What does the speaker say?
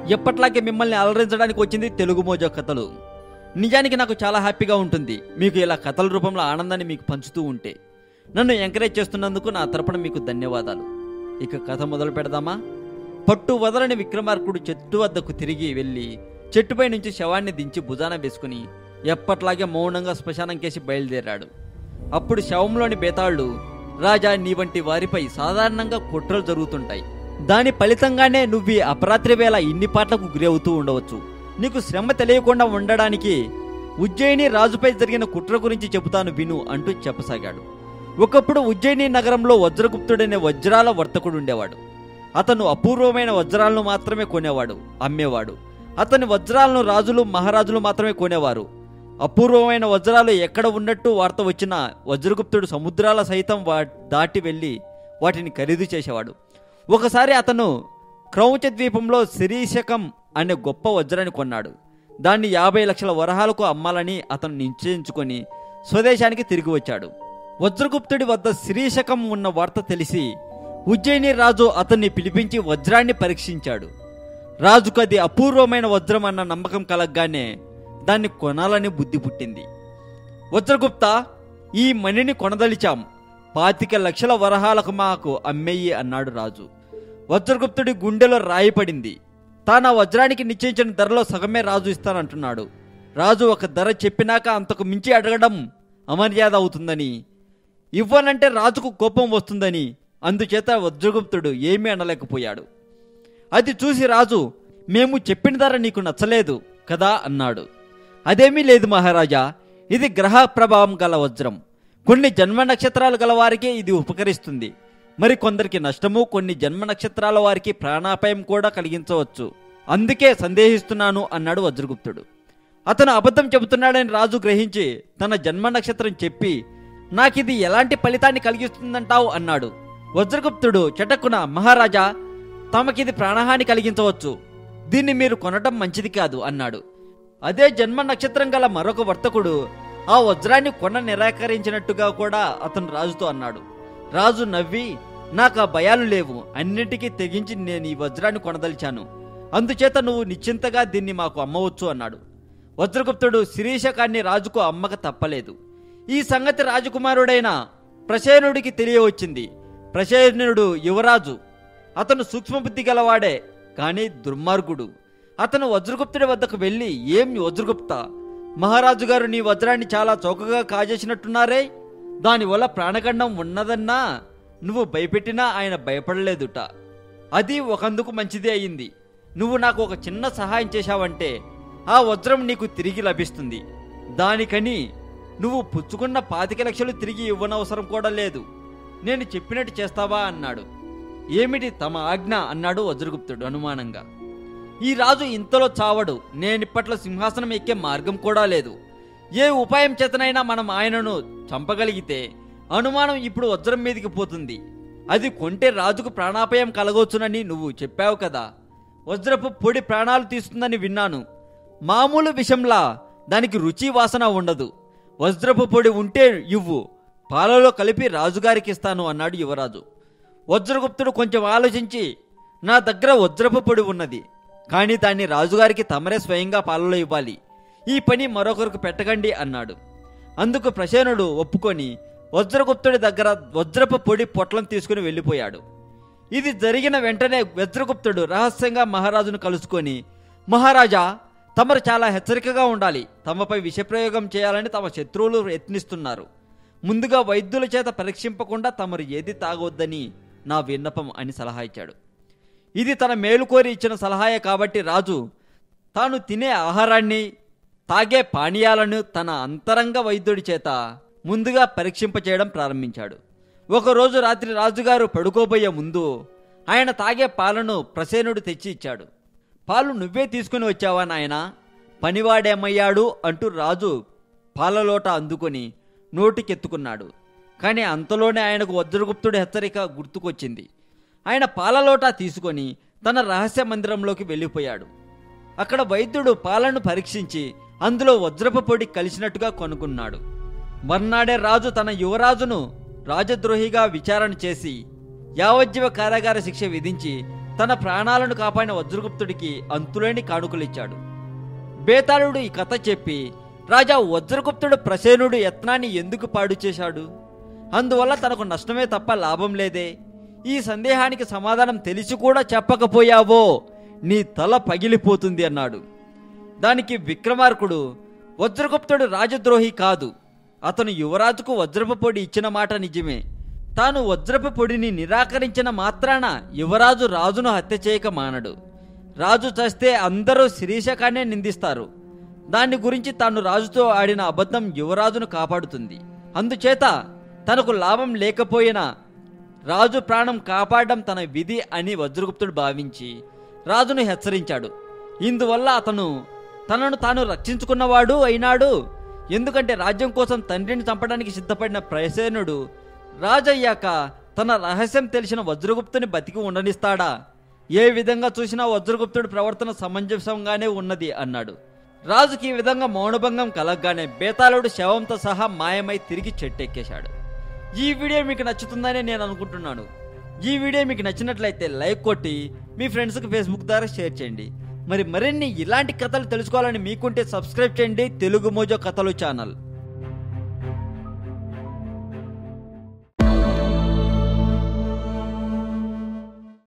ఎప్పట్లాగే మిమ్మల్ని అలరించడానికి వచ్చింది తెలుగు మోజో కథలు నిజానికి నాకు చాలా హ్యాపీగా ఉంటుంది మీకు ఇలా కథల రూపంలో ఆనందాన్ని మీకు పంచుతూ ఉంటే నన్ను ఎంకరేజ్ చేస్తున్నందుకు నా తరపున మీకు ధన్యవాదాలు ఇక కథ మొదలు పెడదామా పట్టు వదలని విక్రమార్కుడు చెట్టు వద్దకు తిరిగి వెళ్ళి చెట్టుపై నుంచి శవాన్ని దించి భుజాన వేసుకుని ఎప్పట్లాగే మౌనంగా శ్మశానం కేసి బయలుదేరాడు అప్పుడు శవంలోని బేతాళుడు రాజా నీ వంటి వారిపై సాధారణంగా కుట్రలు జరుగుతుంటాయి దాని ఫలితంగానే నువ్వు ఈ అపరాత్రి వేళ ఇన్ని పాటలకు గురవుతూ ఉండవచ్చు నీకు శ్రమ తెలియకుండా ఉండడానికి ఉజ్జయిని రాజుపై జరిగిన కుట్ర గురించి చెబుతాను విను అంటూ చెప్పసాగాడు ఒకప్పుడు ఉజ్జయిని నగరంలో వజ్రగుప్తుడనే వజ్రాల వర్తకుడు ఉండేవాడు అతను అపూర్వమైన వజ్రాలను మాత్రమే కొనేవాడు అమ్మేవాడు అతని వజ్రాలను రాజులు మహారాజులు మాత్రమే కొనేవారు అపూర్వమైన వజ్రాలు ఎక్కడ ఉన్నట్టు వార్త వచ్చినా వజ్రగుప్తుడు సముద్రాల సైతం వా దాటి వెళ్ళి వాటిని ఖరీదు చేసేవాడు ఒకసారి అతను క్రౌంచ ద్వీపంలో శిరీశకం అనే గొప్ప వజ్రాన్ని కొన్నాడు దాన్ని యాభై లక్షల వరహాలకు అమ్మాలని అతను నిశ్చయించుకొని స్వదేశానికి తిరిగి వచ్చాడు వజ్రగుప్తుడి వద్ద శిరీశకం ఉన్న వార్త తెలిసి ఉజ్జయిని రాజు అతన్ని పిలిపించి వజ్రాన్ని పరీక్షించాడు రాజుకు అది అపూర్వమైన వజ్రం అన్న నమ్మకం కలగగానే దాన్ని కొనాలని బుద్ధి పుట్టింది వజ్రగుప్త ఈ మణిని కొనదలిచాం పాతిక లక్షల వరహాలకు మాకు అమ్మేయి అన్నాడు రాజు వజ్రగుప్తుడి గుండెలో రాయి పడింది తాను ఆ వజ్రానికి నిశ్చయించిన ధరలో సగమే రాజు ఇస్తానంటున్నాడు రాజు ఒక ధర చెప్పినాక అంతకు మించి అడగడం అమర్యాద అవుతుందని ఇవ్వనంటే రాజుకు కోపం వస్తుందని అందుచేత వజ్రగుప్తుడు ఏమీ అనలేకపోయాడు అది చూసి రాజు మేము చెప్పిన ధర నీకు నచ్చలేదు కదా అన్నాడు అదేమీ లేదు మహారాజా ఇది గ్రహ ప్రభావం గల వజ్రం కొన్ని జన్మ నక్షత్రాలు గల వారికి ఇది ఉపకరిస్తుంది మరి కొందరికి నష్టము కొన్ని జన్మ నక్షత్రాల వారికి ప్రాణాపాయం కూడా కలిగించవచ్చు అందుకే సందేహిస్తున్నాను అన్నాడు వజ్రగుప్తుడు అతను అబద్ధం చెబుతున్నాడని రాజు గ్రహించి తన జన్మ నక్షత్రం చెప్పి నాకిది ఎలాంటి ఫలితాన్ని కలిగిస్తుందంటావు అన్నాడు వజ్రగుప్తుడు చటక్కున మహారాజా తమకిది ప్రాణహాని కలిగించవచ్చు దీన్ని మీరు కొనటం మంచిది కాదు అన్నాడు అదే జన్మ నక్షత్రం గల మరొక వర్తకుడు ఆ వజ్రాన్ని కొన నిరాకరించినట్టుగా కూడా అతను రాజుతో అన్నాడు రాజు నవ్వి నాకు ఆ భయాలు లేవు అన్నిటికీ తెగించి నేను ఈ వజ్రాన్ని కొనదలిచాను అందుచేత నువ్వు నిశ్చింతగా దీన్ని మాకు అమ్మవచ్చు అన్నాడు వజ్రగుప్తుడు శిరీషకాన్ని రాజుకు అమ్మక తప్పలేదు ఈ సంగతి రాజకుమారుడైన ప్రసేనుడికి తెలియవచ్చింది ప్రసేనుడు యువరాజు అతను సూక్ష్మబుద్ధి గలవాడే కానీ దుర్మార్గుడు అతను వజ్రగుప్తుడి వద్దకు వెళ్ళి ఏం వజ్రగుప్త మహారాజు గారు నీ వజ్రాన్ని చాలా చౌకగా కాజేసినట్టున్నారే దానివల్ల ప్రాణగండం ఉన్నదన్నా నువ్వు భయపెట్టినా ఆయన భయపడలేదుట అది ఒకందుకు మంచిదే అయింది నువ్వు నాకు ఒక చిన్న సహాయం చేశావంటే ఆ వజ్రం నీకు తిరిగి లభిస్తుంది దానికని నువ్వు పుచ్చుకున్న పాతిక లక్షలు తిరిగి ఇవ్వనవసరం కూడా లేదు నేను చెప్పినట్టు చేస్తావా అన్నాడు ఏమిటి తమ ఆజ్ఞ అన్నాడు వజ్రగుప్తుడు అనుమానంగా ఈ రాజు ఇంతలో చావడు నేనిప్పట్లో సింహాసనం ఎక్కే మార్గం కూడా లేదు ఏ ఉపాయం చేతనైనా మనం ఆయనను చంపగలిగితే అనుమానం ఇప్పుడు వజ్రం మీదకి పోతుంది అది కొంటే రాజుకు ప్రాణాపాయం కలగవచ్చునని నువ్వు చెప్పావు కదా వజ్రపు పొడి ప్రాణాలు తీస్తుందని విన్నాను మామూలు విషంలా దానికి రుచి వాసన ఉండదు వజ్రపు పొడి ఉంటే ఇవ్వు పాలలో కలిపి రాజుగారికి ఇస్తాను అన్నాడు యువరాజు వజ్రగుప్తుడు కొంచెం ఆలోచించి నా దగ్గర వజ్రపు పొడి ఉన్నది కానీ దాన్ని రాజుగారికి తమరే స్వయంగా పాలలో ఇవ్వాలి ఈ పని మరొకరికి పెట్టకండి అన్నాడు అందుకు ప్రసేనుడు ఒప్పుకొని వజ్రగుప్తుడి దగ్గర వజ్రపు పొడి పొట్లం తీసుకుని వెళ్ళిపోయాడు ఇది జరిగిన వెంటనే వజ్రగుప్తుడు రహస్యంగా మహారాజును కలుసుకొని మహారాజా తమరు చాలా హెచ్చరికగా ఉండాలి తమపై విషప్రయోగం చేయాలని తమ శత్రువులు యత్నిస్తున్నారు ముందుగా వైద్యుల చేత పరీక్షింపకుండా తమరు ఏది తాగొద్దని నా విన్నపం అని సలహా ఇచ్చాడు ఇది తన మేలు కోరి ఇచ్చిన సలహాయే కాబట్టి రాజు తాను తినే ఆహారాన్ని తాగే పానీయాలను తన అంతరంగ వైద్యుడి చేత ముందుగా పరీక్షింపచేయడం ప్రారంభించాడు ఒకరోజు రాత్రి రాజుగారు పడుకోబోయే ముందు ఆయన తాగే పాలను ప్రసేనుడు తెచ్చి ఇచ్చాడు పాలు నువ్వే తీసుకుని వచ్చావా నాయనా పనివాడేమయ్యాడు అంటూ రాజు పాలలోట అందుకొని నోటికెత్తుకున్నాడు కానీ అంతలోనే ఆయనకు వజ్రగుప్తుడి హెచ్చరిక గుర్తుకొచ్చింది ఆయన పాలలోట తీసుకొని తన రహస్య మందిరంలోకి వెళ్ళిపోయాడు అక్కడ వైద్యుడు పాలను పరీక్షించి అందులో వజ్రపు పొడి కలిసినట్టుగా కనుగొన్నాడు మర్నాడే రాజు తన యువరాజును రాజద్రోహిగా విచారణ చేసి యావజ్జీవ కారాగార శిక్ష విధించి తన ప్రాణాలను కాపాడిన వజ్రగుప్తుడికి అంతులేని కానుకలిచ్చాడు బేతాళుడు ఈ కథ చెప్పి రాజా వజ్రగుప్తుడు ప్రసేనుడు యత్నాన్ని ఎందుకు పాడు చేశాడు అందువల్ల తనకు నష్టమే తప్ప లాభం లేదే ఈ సందేహానికి సమాధానం తెలిసి కూడా చెప్పకపోయావో నీ తల పగిలిపోతుంది అన్నాడు దానికి విక్రమార్కుడు వజ్రగుప్తుడు రాజద్రోహి కాదు అతను యువరాజుకు వజ్రపు పొడి ఇచ్చిన మాట నిజమే తాను వజ్రపు పొడిని నిరాకరించిన మాత్రాన యువరాజు రాజును హత్య చేయక మానడు రాజు చస్తే అందరూ శిరీషకానే నిందిస్తారు దాని గురించి తాను రాజుతో ఆడిన అబద్ధం యువరాజును కాపాడుతుంది అందుచేత తనకు లాభం లేకపోయినా రాజు ప్రాణం కాపాడడం తన విధి అని వజ్రగుప్తుడు భావించి రాజును హెచ్చరించాడు ఇందువల్ల అతను తనను తాను రక్షించుకున్నవాడు అయినాడు ఎందుకంటే రాజ్యం కోసం తండ్రిని చంపడానికి సిద్ధపడిన ప్రసేనుడు రాజయ్యాక తన రహస్యం తెలిసిన వజ్రగుప్తుని బతికి ఉండనిస్తాడా ఏ విధంగా చూసినా వజ్రగుప్తుడి ప్రవర్తన సమంజసంగానే ఉన్నది అన్నాడు రాజుకి ఈ విధంగా మౌనభంగం కలగగానే బేతాళుడు శవంతో సహా మాయమై తిరిగి చెట్టెక్కేశాడు ఈ వీడియో మీకు నచ్చుతుందని నేను అనుకుంటున్నాను ఈ వీడియో మీకు నచ్చినట్లయితే లైక్ కొట్టి మీ ఫ్రెండ్స్కి ఫేస్బుక్ ద్వారా షేర్ చేయండి మరి మరిన్ని ఇలాంటి కథలు తెలుసుకోవాలని మీకుంటే సబ్స్క్రైబ్ చేయండి తెలుగు మోజో కథలు ఛానల్